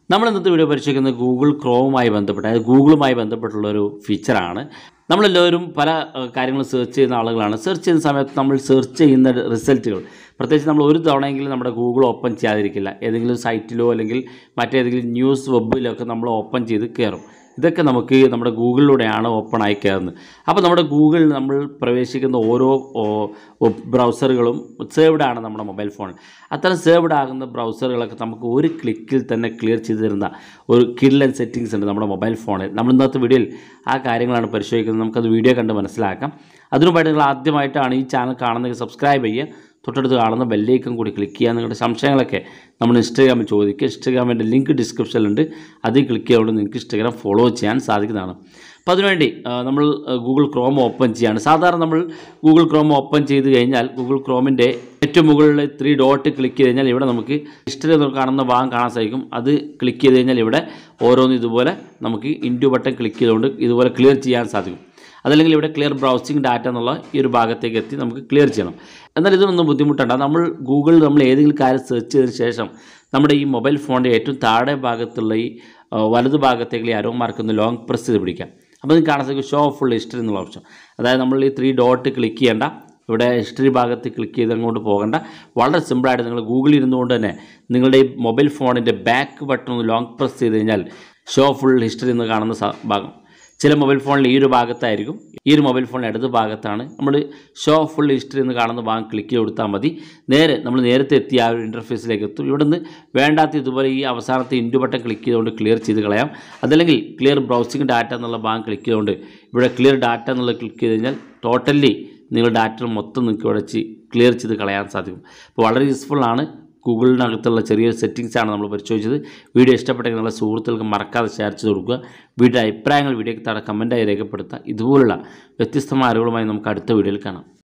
നമ്മൾ ഇന്നത്തെ വീഡിയോ പരിശോധിക്കുന്നത് ഗൂഗിൾ ക്രോമുമായി ബന്ധപ്പെട്ട അതായത് ഗൂഗിളുമായി ബന്ധപ്പെട്ടുള്ള ഒരു ഫീച്ചറാണ് നമ്മളെല്ലാവരും പല ഏഹ്, കാര്യങ്ങളും സെർച്ച് ചെയ്യുന്ന ആളുകളാണ് സെർച്ച് ചെയ്യുന്ന സമയത്ത് നമ്മൾ സെർച്ച് ചെയ്യുന്ന റിസൾട്ടുകൾ പ്രത്യേകിച്ച് നമ്മൾ ഒരു തവണയെങ്കിലും നമ്മുടെ ഗൂഗിൾ ഓപ്പൺ ചെയ്യാതിരിക്കില്ല ഏതെങ്കിലും സൈറ്റിലോ അല്ലെങ്കിൽ മറ്റേതെങ്കിലും ന്യൂസ് വെബിലൊക്കെ നമ്മൾ ഓപ്പൺ ചെയ്ത് കയറും ഇതൊക്കെ നമുക്ക് നമ്മുടെ ഗൂഗിളിലൂടെയാണ് ഓപ്പൺ ആയി കയറുന്നത് അപ്പോൾ നമ്മുടെ ഗൂഗിൾ നമ്മൾ പ്രവേശിക്കുന്ന ഓരോ ഓ, ബ്രൗസറുകളും സേവ്ഡ് ആണ് നമ്മുടെ മൊബൈൽ ഫോണിൽ അത്തരം സേവ്ഡ് ആകുന്ന ബ്രൗസറുകളൊക്കെ നമുക്ക് ഒരു ക്ലിക്കിൽ തന്നെ ക്ലിയർ ചെയ്ത് തരുന്ന ഒരു കിഡ്ലൻ സെറ്റിങ്സ് ഉണ്ട് നമ്മുടെ മൊബൈൽ ഫോണിൽ നമ്മൾ ഇന്നത്തെ വീഡിയോയിൽ ആ കാര്യങ്ങളാണ് പരിശോധിക്കുന്നത് നമുക്കത് വീഡിയോ കണ്ട് മനസ്സിലാക്കാം അതിനുമായിട്ട് നിങ്ങൾ ആദ്യമായിട്ടാണ് ഈ ചാനൽ കാണുന്നത് സബ്സ്ക്രൈബ് ചെയ്യുക തൊട്ടടുത്ത് കാണുന്ന ബെല്ലൈക്കൺ കൂടി ക്ലിക്ക് ചെയ്യുക നിങ്ങളുടെ സംശയങ്ങളൊക്കെ നമ്മൾ ഇൻസ്റ്റാഗ്രാമിൽ ചോദിക്കുക ഇൻസ്റ്റാഗ്രാമിൻ്റെ ലിങ്ക് ഡിസ്ക്രിപ്ഷനിലുണ്ട് അതിൽ ക്ലിക്ക് ചെയ്തുകൊണ്ട് നിങ്ങൾക്ക് ഇൻസ്റ്റാഗ്രാം ഫോളോ ചെയ്യാൻ സാധിക്കുന്നതാണ് അപ്പോൾ അതിനുവേണ്ടി ആ, നമ്മൾ ആ, ഗൂഗിൾ ക്രോം ഓപ്പൺ ചെയ്യാണ് സാധാരണ നമ്മൾ ഗൂഗിൾ ക്രോം ഓപ്പൺ ചെയ്ത് കഴിഞ്ഞാൽ ഗൂഗിൾ ക്രോമിൻ്റെ ഏറ്റവും മുകളിൽ ത്രീ ഡോട്ട് ക്ലിക്ക് ചെയ്ത് കഴിഞ്ഞാൽ ഇവിടെ നമുക്ക് ഹിസ്റ്ററി എന്ന് കാണുന്ന ഭാഗം കാണാൻ സാധിക്കും അത് ക്ലിക്ക് ചെയ്ത് കഴിഞ്ഞാൽ ഇവിടെ ഓരോന്ന് ഇതുപോലെ നമുക്ക് ഇൻഡു ബട്ടൺ ക്ലിക്ക് ചെയ്തുകൊണ്ട് ഇതുപോലെ ക്ലിയർ ചെയ്യാൻ സാധിക്കും അതല്ലെങ്കിൽ ഇവിടെ ക്ലിയർ ബ്രൗസിംഗ് ഡാറ്റ എന്നുള്ള ഈ ഒരു ഭാഗത്തേക്ക് എത്തി നമുക്ക് ക്ലിയർ ചെയ്യണം എന്നാൽ ഇതൊന്നും ബുദ്ധിമുട്ടണ്ട നമ്മൾ ഗൂഗിളിൽ നമ്മൾ ഏതെങ്കിലും കാര്യം സെർച്ച് ചെയ്തതിന് ശേഷം നമ്മുടെ ഈ മൊബൈൽ ഫോണിൻ്റെ ഏറ്റവും താഴെ ഭാഗത്തുള്ള ഈ ആ, വലതു ഭാഗത്തേക്ക് ഈ അരോ മാർക്കൊന്ന് ലോങ് പ്രസ് ചെയ്ത് പിടിക്കാം അപ്പോൾ നിങ്ങൾക്ക് കാണാൻ സാധിക്കും ഷോ ഫുൾ ഹിസ്റ്ററി എന്നുള്ള ഓപ്ഷൻ അതായത് നമ്മൾ ഈ ത്രീ ഡോട്ട് ക്ലിക്ക് ചെയ്യേണ്ട ഇവിടെ ഹിസ്റ്ററി ഭാഗത്ത് ക്ലിക്ക് ചെയ്ത് അങ്ങോട്ട് പോകേണ്ട വളരെ സിമ്പിളായിട്ട് നിങ്ങൾ ഗൂഗിളിൽ ഇരുന്നുകൊണ്ട് തന്നെ നിങ്ങളുടെ ഈ മൊബൈൽ ഫോണിൻ്റെ ബാക്ക് ബട്ടൺ ഒന്ന് ലോങ് പ്രസ് ചെയ്ത് കഴിഞ്ഞാൽ ഷോ ഫുൾ ഹിസ്റ്ററി എന്ന് കാണുന്ന സ- ഭാഗം ചില മൊബൈൽ ഫോണിൽ ഈ ഒരു ഭാഗത്തായിരിക്കും ഈ ഒരു മൊബൈൽ ഫോണിൽ ഇടത് ഭാഗത്താണ് നമ്മൾ ഷോ ഫുൾ ഹിസ്റ്ററി എന്ന് കാണുന്ന ഭാഗം ക്ലിക്ക് ചെയ്ത് കൊടുത്താൽ മതി നേരെ നമ്മൾ നേരത്തെ എത്തിയ ആ ഒരു ഇൻ്റർഫേസിലേക്ക് എത്തും ഇവിടെ നിന്ന് വേണ്ടാത്ത ഇതുപോലെ ഈ അവസാനത്തെ ഇൻഡു ബട്ടൺ ക്ലിക്ക് ചെയ്തുകൊണ്ട് ക്ലിയർ ചെയ്ത് കളയാം അതല്ലെങ്കിൽ ക്ലിയർ ബ്രൗസിംഗ് ഡാറ്റ എന്നുള്ള ഭാഗം ക്ലിക്ക് ചെയ്തുകൊണ്ട് ഇവിടെ ക്ലിയർ ഡാറ്റ എന്നുള്ള ക്ലിക്ക് ചെയ്ത് കഴിഞ്ഞാൽ ടോട്ടലി നിങ്ങൾ ഡാറ്റ മൊത്തം നിങ്ങൾക്ക് ഇവിടെ ക്ലിയർ ചെയ്ത് കളയാൻ സാധിക്കും അപ്പോൾ വളരെ യൂസ്ഫുൾ ആണ് ഗൂഗിളിനകത്തുള്ള ചെറിയൊരു സെറ്റിങ്സ് ആണ് നമ്മൾ പരിശോധിച്ചത് വീഡിയോ ഇഷ്ടപ്പെട്ടെങ്കിൽ നിങ്ങളുടെ സുഹൃത്തുക്കൾക്ക് മറക്കാതെ ഷെയർ ചെയ്ത് കൊടുക്കുക വീഡിയോ അഭിപ്രായങ്ങൾ വീഡിയോയ്ക്ക് താഴെ കമൻറ്റായി രേഖപ്പെടുത്തുക ഇതുപോലുള്ള വ്യത്യസ്തമായ അറിവുകളുമായി നമുക്ക് അടുത്ത വീഡിയോയിൽ കാണാം